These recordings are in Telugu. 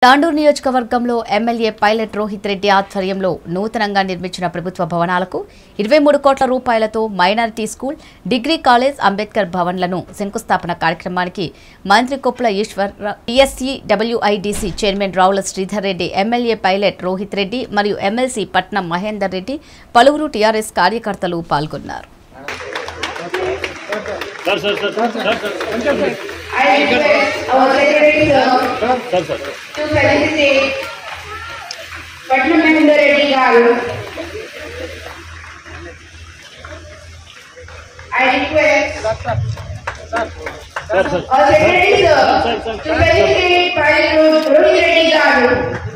తాండూరు నియోజకవర్గంలో ఎమ్మెల్యే పైలట్ రోహిత్ రెడ్డి ఆధ్వర్యంలో నూతనంగా నిర్మించిన ప్రభుత్వ భవనాలకు ఇరవై మూడు కోట్ల రూపాయలతో minority school degree college Ambedkar భవన్లను శంకుస్థాపన కార్యక్రమానికి మంత్రి Koppula Eshwar TSC WIDC chairman Ravula Sridhar Reddy MLA pilot Rohit Reddy మరియు ఎమ్మెల్సీ పట్నం మహేందర్ రెడ్డి పలువురు టీఆర్ఎస్ కార్యకర్తలు పాల్గొన్నారు sir sir sir sir sir I request our secretary sir sir sir to felicitate Patna Mahendra Reddy garu. I request sir sir our secretary sir to felicitate Pilot Rohit Reddy garu.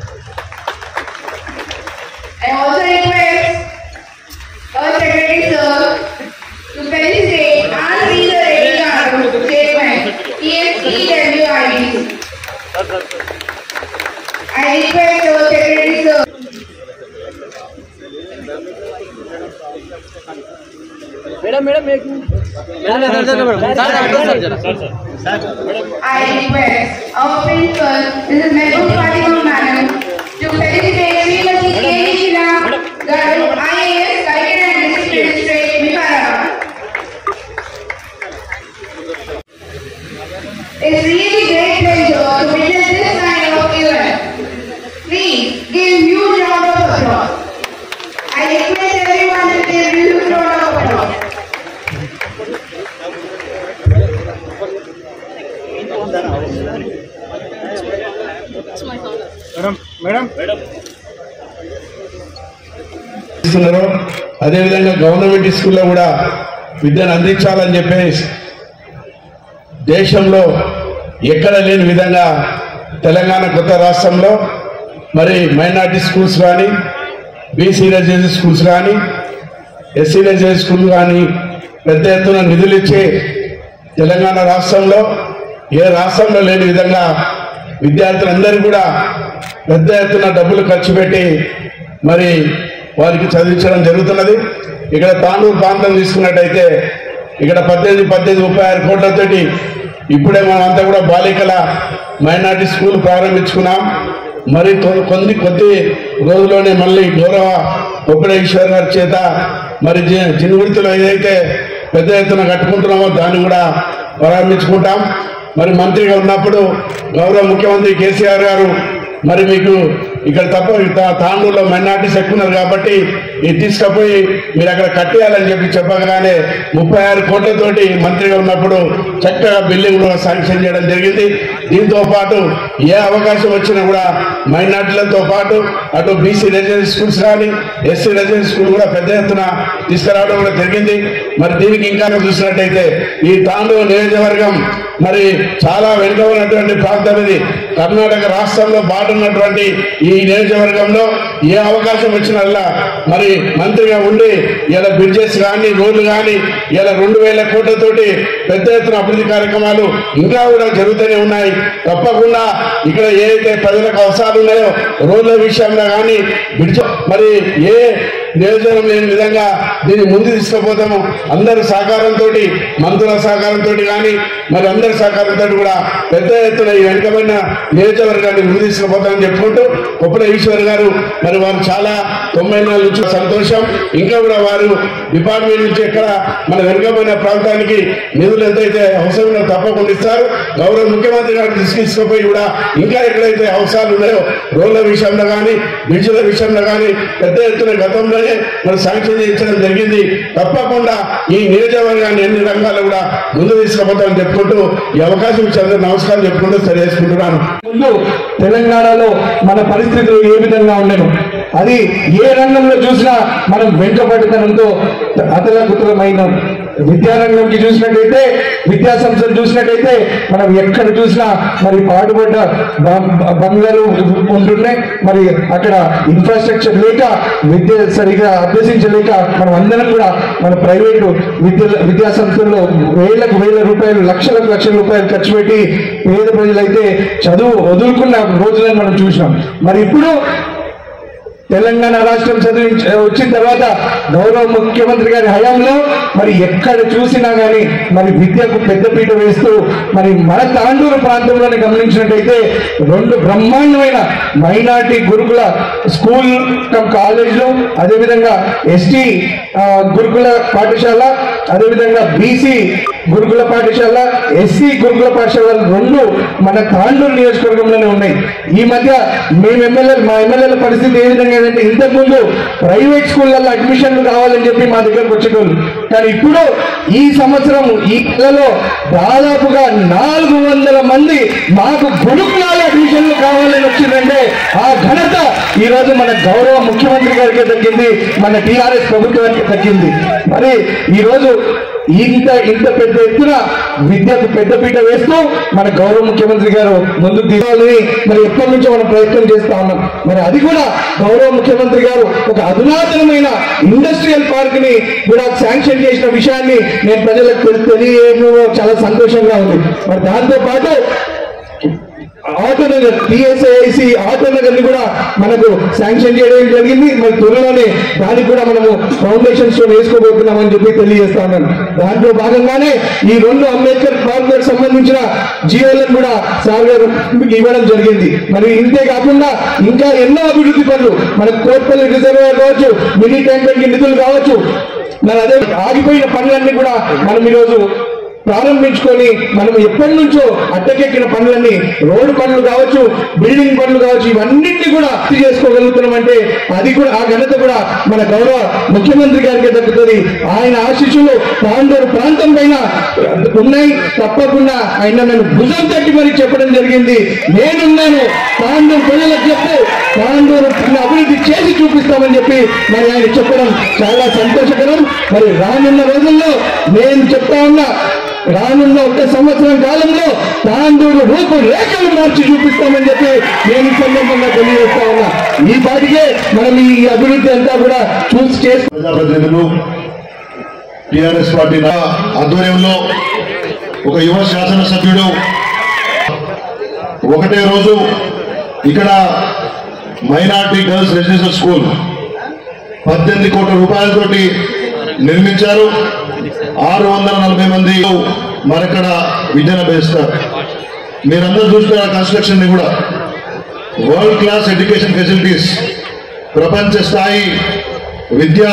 I also request our secretary sir to felicitate R. Sridhar Reddy garu, chairman, TSCWID. Sir sir sir I request our secretary sir. Sir sir I request our principal, Mrs. Mehboob Fatima Madam, to felicitate Srimati K. Shila Garu, IAS, Guided and District Magistrate, Vikarabad. It's really great pleasure to witness this kind of event. Please give huge round of applause. I request everyone to give huge round of applause. Madam madam ఇస్తున్నారు అదేవిధంగా గవర్నమెంట్ స్కూల్లో కూడా విద్యను అందించాలని చెప్పేసి దేశంలో ఎక్కడ లేని విధంగా తెలంగాణ కొత్త రాష్ట్రంలో మరి మైనార్టీ స్కూల్స్ కానీ బీసీ రెసిడెన్సీ స్కూల్స్ కానీ ఎస్సీ రెసిడెన్సీ స్కూల్ కానీ పెద్ద ఎత్తున నిధులు ఇచ్చి తెలంగాణ రాష్ట్రంలో ఏ రాష్ట్రంలో లేని విధంగా విద్యార్థులందరూ కూడా పెద్ద ఎత్తున డబ్బులు ఖర్చు పెట్టి మరి వారికి చదివించడం జరుగుతున్నది ఇక్కడ తాండూరు ప్రాంతం తీసుకున్నట్టయితే ఇక్కడ పద్దెనిమిది పద్దెనిమిది ముప్పై ఆరు కోట్లతోటి ఇప్పుడే మనం అంతా కూడా బాలికల మైనార్టీ స్కూల్ ప్రారంభించుకున్నాం మరి కొ- కొన్ని కొద్ది రోజుల్లోనే మళ్ళీ గౌరవ ఉపడేశ్వర్ గారి చేత మరి జి- జినుగుడితో ఏదైతే పెద్ద ఎత్తున కట్టుకుంటున్నామో దాన్ని కూడా ప్రారంభించుకుంటాం మరి మంత్రిగా ఉన్నప్పుడు గౌరవ ముఖ్యమంత్రి కేసీఆర్ గారు మరి మీకు ఇక్కడ తప్ప తా- తాండూరులో మైనార్టీస్ ఎక్కువ ఉన్నారు కాబట్టి ఇది తీసుకుపోయి మీరు అక్కడ కట్టేయాలని చెప్పి చెప్పగానే ముప్పై ఆరు కోట్లతోటి మంత్రిగా ఉన్నప్పుడు చక్కగా బిల్డింగ్ కూడా శాంక్షన్ చేయడం జరిగింది దీంతో పాటు ఏ అవకాశం వచ్చినా కూడా మైనార్టీలతో పాటు అటు బీసీ రెసిడెన్సీ స్కూల్స్ కానీ ఎస్సీ రెసిడెన్సీ స్కూల్ కూడా పెద్ద ఎత్తున తీసుకురావడం కూడా జరిగింది మరి దీనికి ఇంకా చూసినట్టయితే ఈ తాండూరు నియోజకవర్గం మరి చాలా వెనుక ఉన్నటువంటి ప్రాంతం ఇది కర్ణాటక రాష్ట్రంలో బాటున్నటువంటి ఈ నియోజకవర్గంలో ఏ అవకాశం వచ్చినల్లా మరి మంత్రిగా ఉండి ఇలా బ్రిడ్జెస్ కానీ రోడ్లు కానీ ఇలా రెండు వేల కోట్లతోటి పెద్ద ఎత్తున అభివృద్ధి కార్యక్రమాలు ఇంకా కూడా జరుగుతూనే ఉన్నాయి తప్పకుండా ఇక్కడ ఏదైతే ప్రజలకు అవసరాలు ఉన్నాయో రోడ్ల విషయంలో కానీ బ్రిడ్జ్ మరి ఏ నియోజకవర్గం లేని విధంగా దీన్ని ముందు తీసుకుపోతాము అందరి సహకారంతో మంత్రుల సహకారంతో కానీ మరి అందరి సహకారంతో కూడా పెద్ద ఎత్తున ఈ వెనుకబడిన నియోజకవర్గాన్ని ముందు తీసుకుపోతామని చెప్పుకుంటూ కొప్పుల ఈశ్వర్ గారు మరి వారు చాలా తొంభై నాలుగు నుంచి సంతోషం ఇంకా కూడా వారు డిపార్ట్మెంట్ నుంచి ఎక్కడ మన వెనుకబడిన ప్రాంతానికి నిధులు ఎంతైతే అవసరమో తప్పకుండా ఇస్తారు గౌరవ ముఖ్యమంత్రి గారు తీసుకుపోయి కూడా ఇంకా ఎక్కడైతే అవసరాలు ఉన్నాయో రోడ్ల విషయంలో కానీ బ్రిడ్జ్ల విషయంలో కానీ పెద్ద ఎత్తున గతంలోనే మనం శాంక్షన్ చేయించడం జరిగింది తప్పకుండా ఈ నియోజకవర్గాన్ని ఎన్ని రంగాల్లో కూడా ముందు తీసుకుపోతామని చెప్పుకుంటూ ఈ అవకాశం ఇచ్చేందుకు నమస్కారం చెప్పుకుంటూ తెలియజేసుకుంటున్నాను ముందు తెలంగాణలో మన పరిస్థితులు ఏ విధంగా ఉండను అది ఏ రంగంలో చూసినా మనం వెంటబడితనంతో అతలకుతలమైన విద్యారంగంకి చూసినట్టయితే విద్యా సంస్థలు చూసినట్టయితే మనం ఎక్కడ చూసినా మరి పాటుపడ్డ బ- బంగ్లాలు ఉంటున్నాయి మరి అక్కడ ఇన్ఫ్రాస్ట్రక్చర్ లేక విద్య సరిగా అభ్యసించలేక మనం అందరం కూడా మన ప్రైవేటు విద్య విద్యా సంస్థల్లో వేలకు వేల రూపాయలు లక్షలకు లక్షల రూపాయలు ఖర్చు పెట్టి పేద ప్రజలైతే చదువు వదులుకున్న రోజులను మనం చూసినాం మరి ఇప్పుడు తెలంగాణ రాష్ట్రం చదివి వచ్చిన తర్వాత గౌరవ ముఖ్యమంత్రి గారి హయాంలో మరి ఎక్కడ చూసినా గానీ మరి విద్యకు పెద్దపీట వేస్తూ మరి మన తాండూరు ప్రాంతంలోనే గమనించినట్టయితే రెండు బ్రహ్మాండమైన మైనార్టీ గురుకుల స్కూల్ కమ్ కాలేజ్లు అదేవిధంగా ఎస్టీ గురుకుల పాఠశాల అదేవిధంగా బీసీ గురుకుల పాఠశాల ఎస్సీ గురుకుల పాఠశాల రెండు మన తాండూరు నియోజకవర్గంలోనే ఉన్నాయి ఈ మధ్య మేము ఎమ్మెల్యే మా ఎమ్మెల్యేల పరిస్థితి ఏ విధంగా ఏంటంటే ఇంతకుముందు ప్రైవేట్ స్కూళ్ళల్లో అడ్మిషన్లు కావాలని చెప్పి మా దగ్గరకు వచ్చేటోళ్ళు కానీ ఇప్పుడు ఈ సంవత్సరం ఈ నెలలో దాదాపుగా నాలుగు వందల మంది మాకు గురుకులాల అడ్మిషన్లు కావాలని వచ్చిందంటే ఆ ఘనత ఈ రోజు మన గౌరవ ముఖ్యమంత్రి గారికి దక్కింది మన టిఆర్ఎస్ ప్రభుత్వానికి దక్కింది మరి ఈ రోజు ఇంత ఇంత పెద్ద ఎత్తున విద్యకు పెద్దపీట వేస్తూ మన గౌరవ ముఖ్యమంత్రి గారు ముందుకు తీసుకోవాలని మరి ఎప్పటి నుంచో మనం ప్రయత్నం చేస్తా ఉన్నాం మరి అది కూడా గౌరవ ముఖ్యమంత్రి గారు ఒక అధునాతనమైన ఇండస్ట్రియల్ పార్క్ ని కూడా శాంక్షన్ చేసిన విషయాన్ని నేను ప్రజలకు తెలి- తెలియజేయడం చాలా సంతోషంగా ఉంది మరి దాంతో పాటు ఆటోనగర్ టిఎస్ఐసి ఆటోనగర్ ని కూడా మనకు శాంక్షన్ చేయడం జరిగింది మరి త్వరలోనే దానికి కూడా మనము ఫౌండేషన్స్ వేసుకోబోతున్నామని చెప్పి తెలియజేస్తా ఉన్నాను దాంట్లో భాగంగానే ఈ రెండు అంబేద్కర్ పార్క్ లకు సంబంధించిన జియోలను కూడా సార్ గారు ఇవ్వడం జరిగింది మరి ఇంతే కాకుండా ఇంకా ఎన్నో అభివృద్ధి పనులు మన కోట్పల్లి రిజర్వేర్ కావచ్చు మినీ ట్యాంక్ బండ్ నిధులు కావచ్చు మరి అదే ఆగిపోయిన పనులన్నీ కూడా మనం ఈరోజు ప్రారంభించుకొని మనం ఎప్పటి నుంచో అడ్డకెక్కిన పనులన్నీ రోడ్డు పనులు కావచ్చు బిల్డింగ్ పనులు కావచ్చు ఇవన్నింటినీ కూడా పూర్తి చేసుకోగలుగుతున్నాం అంటే అది కూడా ఆ ఘనత కూడా మన గౌరవ ముఖ్యమంత్రి గారికి దక్కుతుంది ఆయన ఆశీస్సులు తాండూరు ప్రాంతం పైన ఉన్నాయి తప్పకుండా ఆయన నన్ను భుజం తట్టి మరి చెప్పడం జరిగింది నేనున్నాను తాండూరు ప్రజలకు చెప్తే తాండూరు అభివృద్ధి చేసి చూపిస్తామని చెప్పి మరి ఆయన చెప్పడం చాలా సంతోషకరం మరి రానున్న రోజుల్లో నేను చెప్తా ఉన్నా రానున్న ఒక సంవత్సరం కాలంలో తాండూరు రూపు రేఖలు మార్చి చూపిస్తామని చెప్పి నేను ఈ సందర్భంగా తెలియజేస్తా ఉన్నా ఈ పాటికే మనం ఈ అభివృద్ధి అంతా కూడా చూసి చేసి ప్రజాప్రతినిధులు టిఆర్ఎస్ పార్టీ నా ఆధ్వర్యంలో ఒక యువ శాసనసభ్యుడు ఒకటే రోజు ఇక్కడ మైనార్టీ గర్ల్స్ రెసిడెన్షియల్ స్కూల్ పద్దెనిమిది కోట్ల రూపాయలతోటి నిర్మించారు ఆరు వందల నలభై మంది మరక్కడ విద్యను అభ్యసిస్తారు మీరందరూ చూస్తున్నారు కన్స్ట్రక్షన్ ని కూడా వరల్డ్ క్లాస్ ఎడ్యుకేషన్ ఫెసిలిటీస్ ప్రపంచ స్థాయి విద్యా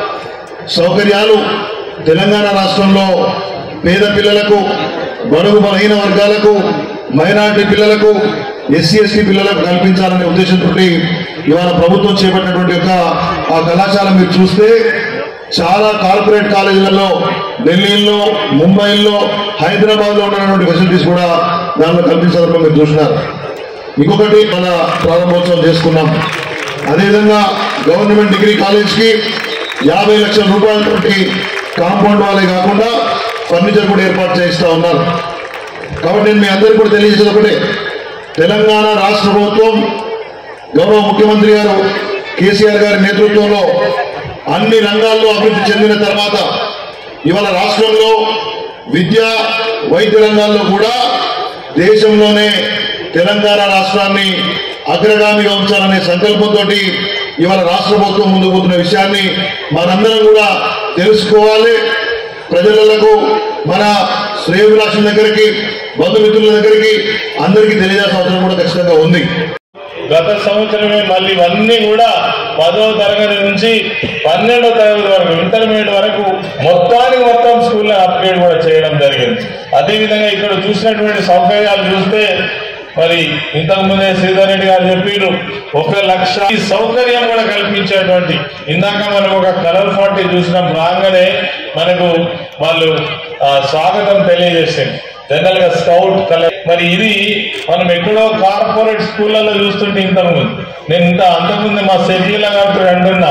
సౌకర్యాలు తెలంగాణ రాష్ట్రంలో పేద పిల్లలకు బడుగు బలహీన వర్గాలకు మైనార్టీ పిల్లలకు ఎస్సీ ఎస్టీ పిల్లలకు కల్పించాలనే ఉద్దేశంతో ఇవాళ ప్రభుత్వం చేపట్టినటువంటి యొక్క ఆ కళాశాల మీరు చూస్తే చాలా కార్పొరేట్ కాలేజీలలో ఢిల్లీలో ముంబైలో హైదరాబాద్ లో ఉన్నటువంటి ఫెసిలిటీస్ కూడా దానిలో కల్పించాలని మీరు చూసినారు ఇంకొకటి మన ప్రారంభోత్సవం చేసుకున్నాం అదేవిధంగా గవర్నమెంట్ డిగ్రీ కాలేజ్ కి యాభై లక్షల రూపాయలతోటి కాంపౌండ్ వాళ్ళే కాకుండా ఫర్నిచర్ కూడా ఏర్పాటు చేయిస్తా ఉన్నారు కాబట్టి నేను మీ అందరికీ కూడా తెలియజేసేది ఒకటే తెలంగాణ రాష్ట్ర ప్రభుత్వం గౌరవ ముఖ్యమంత్రి గారు కేసీఆర్ గారి నేతృత్వంలో అన్ని రంగాల్లో అభివృద్ధి చెందిన తర్వాత ఇవాళ రాష్ట్రంలో విద్య వైద్య రంగాల్లో కూడా దేశంలోనే తెలంగాణ రాష్ట్రాన్ని అగ్రగామిగా ఉంచాలనే సంకల్పంతో ఇవాళ రాష్ట్ర ప్రభుత్వం ముందుకు పోతున్న విషయాన్ని మనందరం కూడా తెలుసుకోవాలి ప్రజలకు మన శ్రేయోభిలాషుల దగ్గరికి బంధుమిత్రుల దగ్గరికి అందరికీ తెలియజేసిన అవసరం కూడా ఖచ్చితంగా ఉంది గత సంవత్సరమే మళ్ళీ ఇవన్నీ కూడా పదో తరగతి నుంచి పన్నెండో తరగతి వరకు ఇంటర్మీడియట్ వరకు మొత్తానికి మొత్తం స్కూల్లో అప్గ్రేడ్ కూడా చేయడం జరిగింది అదేవిధంగా ఇక్కడ చూసినటువంటి సౌకర్యాలు చూస్తే మరి ఇంతకు ముందే శ్రీధర్ రెడ్డి గారు చెప్పారు ఒక లక్ష ఈ సౌకర్యం కూడా కల్పించేటువంటి ఇందాక మనం ఒక కలర్ ఫార్టీ చూసినాం రాగానే మనకు వాళ్ళు ఆ, స్వాగతం తెలియజేసింది జనరల్ గా స్కౌట్ కలర్ మరి ఇది మనం ఎక్కడో కార్పొరేట్ స్కూళ్ళలో చూస్తుంటే ఇంతకుముందు నేను ఇంత అంతకుముందు మా సెటిల్ గారితో అంటున్నా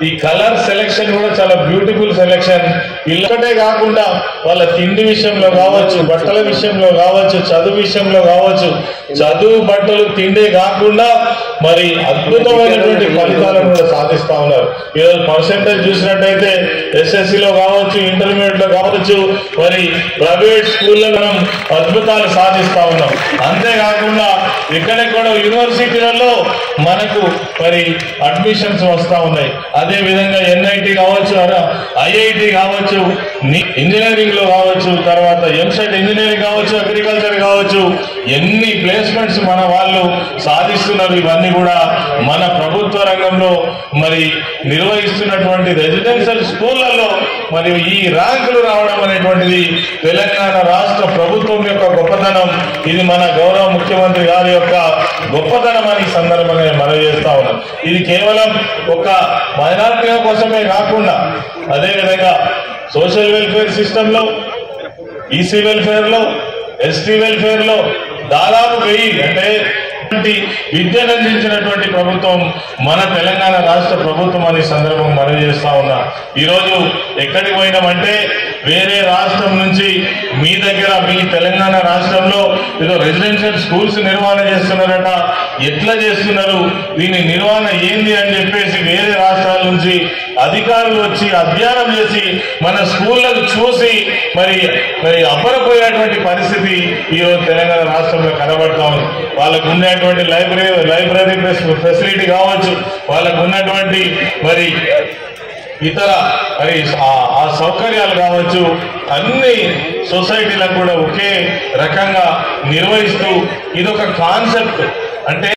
ఈ కలర్ సెలెక్షన్ కూడా చాలా బ్యూటిఫుల్ సెలెక్షన్ ఇల్లొకటే కాకుండా వాళ్ళ తిండి విషయంలో కావచ్చు బట్టల విషయంలో కావచ్చు చదువు విషయంలో కావచ్చు చదువు బట్టలు తిండే కాకుండా మరి అద్భుతమైనటువంటి ఫలితాలను కూడా సాధిస్తా ఉన్నారు ఈరోజు పర్సెంటేజ్ చూసినట్టయితే ఎస్ఎస్సి లో కావచ్చు ఇంటర్మీడియట్ లో కావచ్చు మరి ప్రైవేట్ స్కూల్లో మనం అద్భుతాలు సాధిస్తా ఉన్నాం అంతేకాకుండా ఇక్కడెక్కడ యూనివర్సిటీలలో మనకు మరి అడ్మిషన్స్ వస్తా ఉన్నాయి అదే విధంగా ఎన్ఐటి కావచ్చు ఐఐటి కావచ్చు ని- ఇంజనీరింగ్ లో కావచ్చు తర్వాత ఎంసెట్ ఇంజనీరింగ్ కావచ్చు అగ్రికల్చర్ కావచ్చు ఎన్ని ప్లేస్మెంట్స్ మన వాళ్ళు సాధిస్తున్నారు ఇవన్నీ కూడా మన ప్రభుత్వ రంగంలో మరి నిర్వహిస్తున్నటువంటి రెసిడెన్షియల్ స్కూళ్లలో మరియు ఈ ర్యాంకులు రావడం అనేటువంటిది తెలంగాణ రాష్ట్ర ప్రభుత్వం యొక్క గొప్పతనం ఇది మన గౌరవ ముఖ్యమంత్రి గారి యొక్క గొప్పతనం అని ఈ సందర్భంగా నేను మనవి చేస్తా ఉన్నాం ఇది కేవలం ఒక మైనార్టీల కోసమే కాకుండా అదేవిధంగా సోషల్ వెల్ఫేర్ సిస్టంలో ఈసీ వెల్ఫేర్ లో ఎస్టీ వెల్ఫేర్ లో దాదాపు వెయ్యి అంటే ఇటువంటి విద్యను అందించినటువంటి ప్రభుత్వం మన తెలంగాణ రాష్ట్ర ప్రభుత్వం అనే సందర్భం మనవి చేస్తా ఉన్నా ఈరోజు ఎక్కడికి పోయినామంటే వేరే రాష్ట్రం నుంచి మీ దగ్గర మీ తెలంగాణ రాష్ట్రంలో ఏదో రెసిడెన్షియల్ స్కూల్స్ నిర్వహణ చేస్తున్నారట ఎట్లా చేస్తున్నారు దీని నిర్వహణ ఏంది అని చెప్పేసి వేరే రాష్ట్రాల నుంచి అధికారులు వచ్చి అధ్యయనం చేసి మన స్కూళ్ళకు చూసి మరి మరి అబ్బరపోయేటువంటి పరిస్థితి ఈరోజు తెలంగాణ రాష్ట్రంలో కనబడతా ఉంది వాళ్ళకు ఉన్నటువంటి లైబ్రరీ లైబ్రరీ ఫెసిలిటీ కావచ్చు వాళ్ళకు ఉన్నటువంటి మరి ఇతర మరి ఆ- ఆ సౌకర్యాలు కావచ్చు అన్ని సొసైటీలకు కూడా ఒకే రకంగా నిర్వహిస్తూ ఇదొక కాన్సెప్ట్ అంటే